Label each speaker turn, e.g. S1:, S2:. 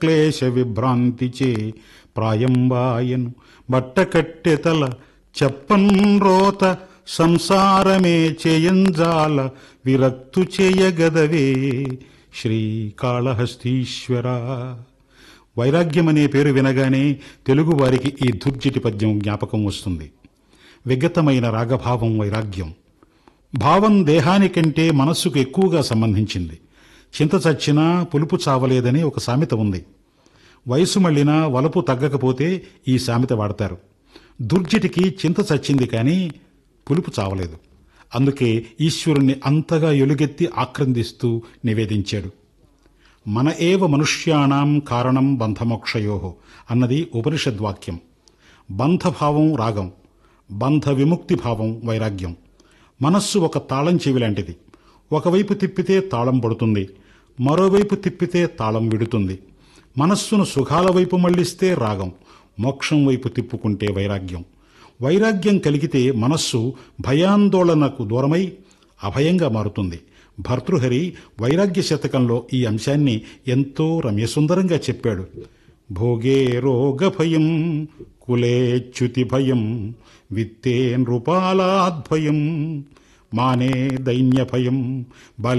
S1: క్లేశ విభ్రాంతిచే ప్రాయంబాయను బట్టకట్టెతల చెప్పన్ రోత సంసారమే చేయంజాల విరక్తు చేయగదవే శ్రీకాళహస్తీశ్వర వైరాగ్యమనే పేరు వినగానే తెలుగువారికి ఈ దుర్జిటి పద్యం జ్ఞాపకం వస్తుంది విగతమైన రాగభావం వైరాగ్యం భావం దేహానికంటే మనస్సుకు ఎక్కువగా సంబంధించింది చింత చచ్చినా పులుపు చావలేదని ఒక సామెత ఉంది వయసు మళ్ళినా వలపు తగ్గకపోతే ఈ సామెత వాడతారు దుర్జటికి చింత చచ్చింది కానీ పులుపు చావలేదు అందుకే ఈశ్వరుణ్ణి అంతగా ఎలుగెత్తి ఆక్రందిస్తూ నివేదించాడు మన ఏవ మనుష్యాణం కారణం బంధమోక్షయో అన్నది ఉపనిషద్వాక్యం బంధభావం రాగం బంధ విముక్తి భావం వైరాగ్యం మనస్సు ఒక తాళం చెవి లాంటిది ఒకవైపు తిప్పితే తాళం పడుతుంది మరోవైపు తిప్పితే తాళం విడుతుంది మనస్సును సుఖాల వైపు మళ్లిస్తే రాగం మోక్షం వైపు తిప్పుకుంటే వైరాగ్యం వైరాగ్యం కలిగితే మనస్సు భయాందోళనకు దూరమై అభయంగా మారుతుంది భర్తృహరి వైరాగ్య శతకంలో ఈ అంశాన్ని ఎంతో రమ్యసుందరంగా చెప్పాడు భోగే రోగ భయం కులేచ్యుతి భయం విత్తే నృపాలాద్భయం మానే దైన్య భయం బలే